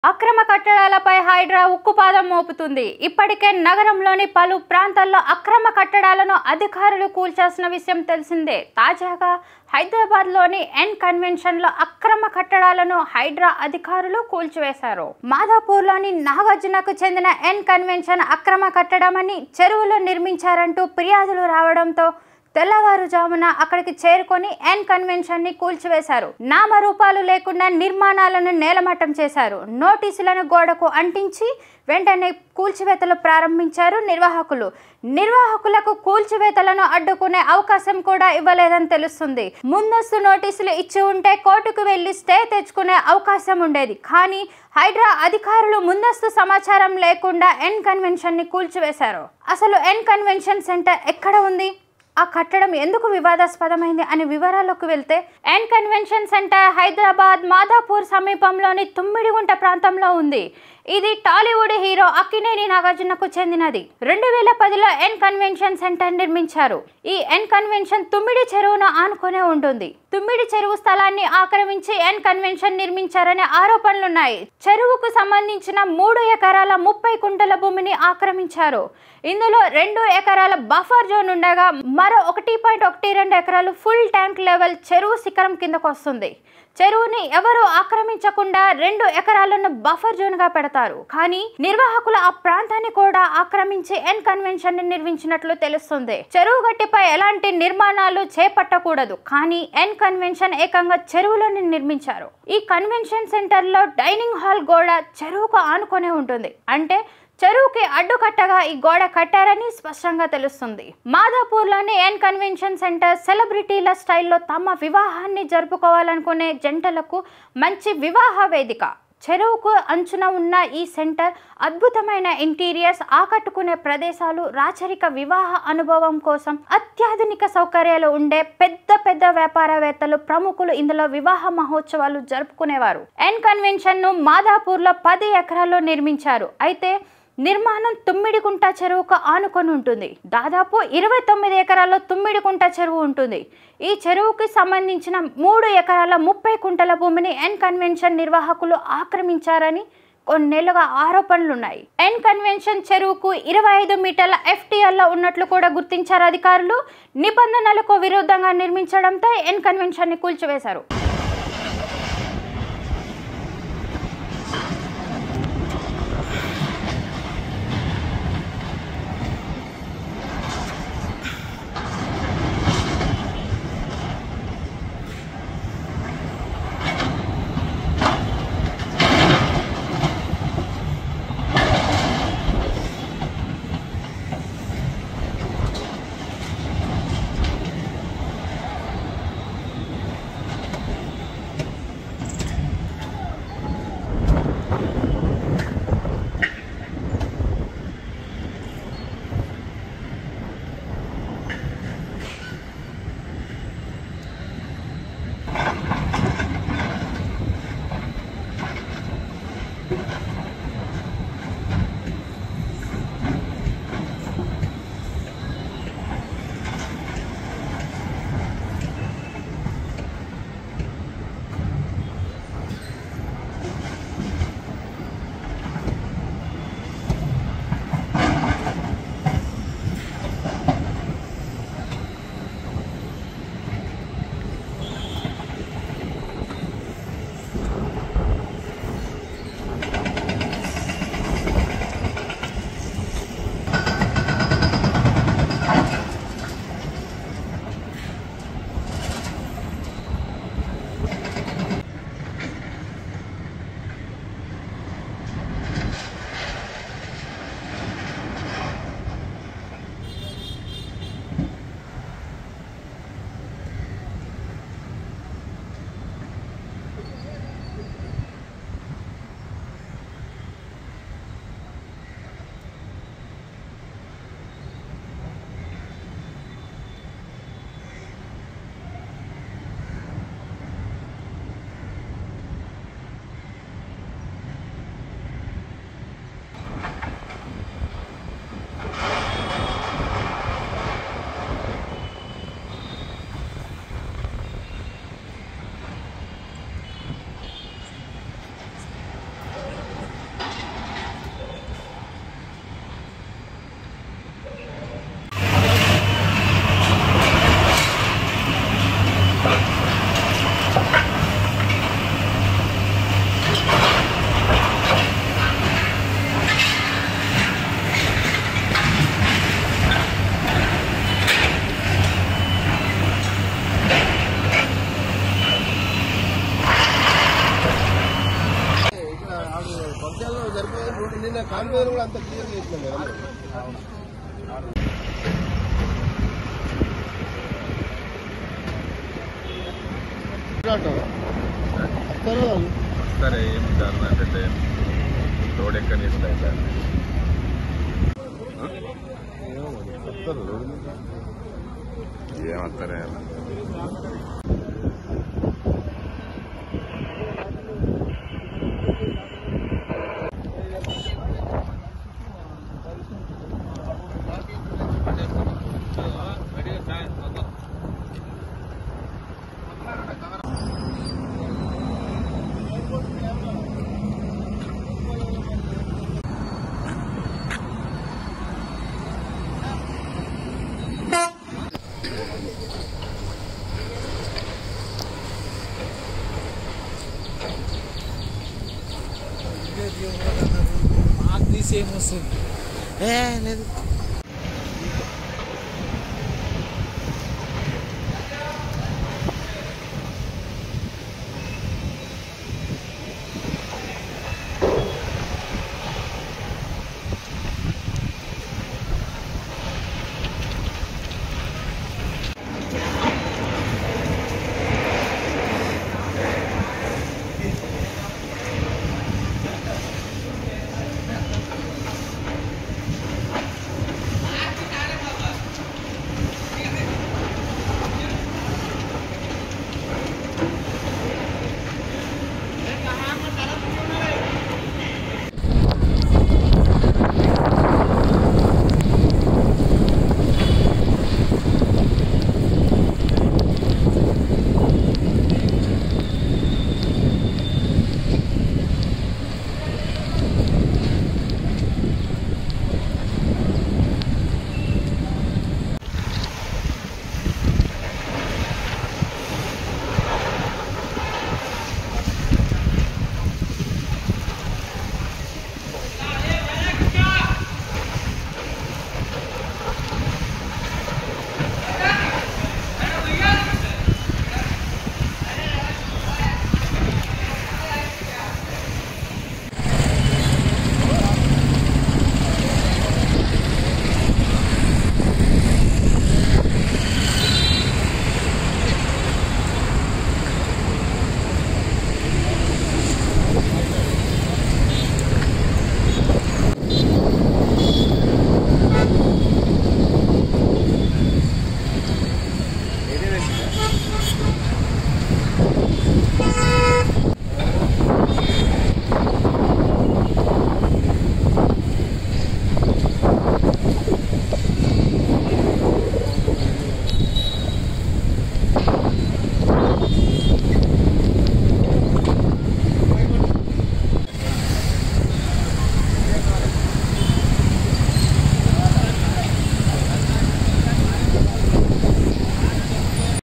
అక్రమ కట్టడాలపై హైడ్రా ఉక్కుపాదం మోపుతుంది ఇప్పటికే నగరంలోని పలు ప్రాంతాల్లో అక్రమ కట్టడాలను అధికారులు కూల్చాల్సిన విషయం తెలిసిందే తాజాగా హైదరాబాద్లోని ఎన్ కన్వెన్షన్లో అక్రమ కట్టడాలను హైడ్రా అధికారులు కూల్చివేశారు మాదాపూర్లోని నాగార్జునకు చెందిన ఎన్ కన్వెన్షన్ అక్రమ కట్టడమని చెరువులో నిర్మించారంటూ ఫిర్యాదులు రావడంతో తెల్లవారుజామున అక్కడికి చేరుకొని ఎన్ కన్వెన్షన్ ని కూల్చివేశారు నామరూపాలు లేకుండా నిర్మాణాలను నేలమట్టం చేశారు నోటీసులను గోడకు అంటించి వెంటనే కూల్చివేతలు ప్రారంభించారు నిర్వాహకులు నిర్వాహకులకు కూల్చివేతలను అడ్డుకునే అవకాశం కూడా ఇవ్వలేదని తెలుస్తుంది ముందస్తు నోటీసులు ఇచ్చి ఉంటే కోర్టుకు వెళ్లి స్టే తెచ్చుకునే అవకాశం ఉండేది కానీ హైడ్రా అధికారులు ముందస్తు సమాచారం లేకుండా ఎన్ కన్వెన్షన్ ని కూల్చివేశారు అసలు ఎన్ కన్వెన్షన్ సెంటర్ ఎక్కడ ఉంది ఆ కట్టడం ఎందుకు వివాదాస్పదమైంది అనే వివరాల్లోకి వెళ్తే N convention centre Hyderabad Madhapur సమీపంలోని తుమ్మిడిగుంట ప్రాంతంలో ఉంది ఇది టాలీవుడ్ హీరో అక్కినేని నాగార్జునకు చెందినది రెండు వేల పదిలో ఎన్ కన్వెన్షన్ సెంటర్ నిర్మించారు ఈ ఎన్ కన్వెన్షన్ తుమ్మిడి చెరువును ఆనుకునే ఉంటుంది తుమ్మిడి చెరువు స్థలాన్ని ఆక్రమించి ఎన్ కన్వెన్షన్ నిర్మించారనే ఆరోపణలున్నాయి చెరువుకు సంబంధించిన మూడు ఎకరాల ముప్పై కుంటల భూమిని ఆక్రమించారు ఇందులో రెండు ఎకరాల బఫర్ జోన్ ఉండగా మరో ఒకటి పాయింట్ ఒకటి రెండు ఎకరాలు ఫుల్ ట్యాంక్ లెవెల్ చెరువు శిఖరం కిందకు వస్తుంది చెరువుని ఎవరు ఆక్రమించకుండా రెండు ఎకరాలను బఫర్ జోన్ గా పెడతారు కానీ నిర్వాహకులు ఆ ప్రాంతాన్ని కూడా ఆక్రమించి ఎన్ కన్వెన్షన్ ని నిర్మించినట్లు తెలుస్తుంది చెరువు గట్టిపై ఎలాంటి నిర్మాణాలు చేపట్టకూడదు కానీ ఎన్ కన్వెన్షన్ ఏకంగా చెరువులోని నిర్మించారు ఈ కన్వెన్షన్ సెంటర్ లో డైనింగ్ హాల్ గోడ చెరువుకు ఆనుకొనే ఉంటుంది అంటే చెరువుకి అడ్డుకట్టగా ఈ గోడ కట్టారని స్పష్టంగా తెలుస్తుంది మాదాపూర్లోని ఎన్ కన్వెన్షన్ సెంటర్ సెలబ్రిటీల స్టైల్లో తమ వివాహాన్ని జరుపుకోవాలనుకునే జంటలకు మంచి వివాహ వేదిక చెరువుకు అంచున ఉన్న ఈ సెంటర్ అద్భుతమైన ఇంటీరియర్స్ ఆకట్టుకునే ప్రదేశాలు రాచరిక వివాహ అనుభవం కోసం అత్యాధునిక సౌకర్యాలు ఉండే పెద్ద పెద్ద వ్యాపారవేత్తలు ప్రముఖులు ఇందులో వివాహ మహోత్సవాలు జరుపుకునేవారు ఎన్ కన్వెన్షన్ ను మాదాపూర్లో పది ఎకరాల్లో నిర్మించారు అయితే నిర్మాణం తుమ్మిడికుంట చెరువుకు ఆనుకొని ఉంటుంది దాదాపు ఇరవై తొమ్మిది ఎకరాల్లో తుమ్మిడికుంట చెరువు ఉంటుంది ఈ చెరువుకి సంబంధించిన మూడు ఎకరాల ముప్పై కుంటల భూమిని ఎన్ కన్వెన్షన్ నిర్వాహకులు ఆక్రమించారని కొన్నేళ్లుగా ఆరోపణలున్నాయి ఎన్ కన్వెన్షన్ చెరువుకు ఇరవై ఐదు మీటర్ల ఎఫ్టీఎల్లో ఉన్నట్లు కూడా గుర్తించారు అధికారులు నిబంధనలకు విరుద్ధంగా నిర్మించడంతో ఎన్ కన్వెన్షన్ ని కూల్చివేశారు ఫంక్షన్లో సరిపోయేది రోడ్డు నిన్న కాన్వేర్ కూడా అంత క్లియర్ చేసినాం కదా వస్తారా వాళ్ళు? సరే ఏం దాని అంటే రోడ్ ఎక్కడి నుంచి అయితే వస్తారు రోడ్డు మీద. ఏమంటారే మాకు తీసి ఏమొస్తుంది ఏ లేదు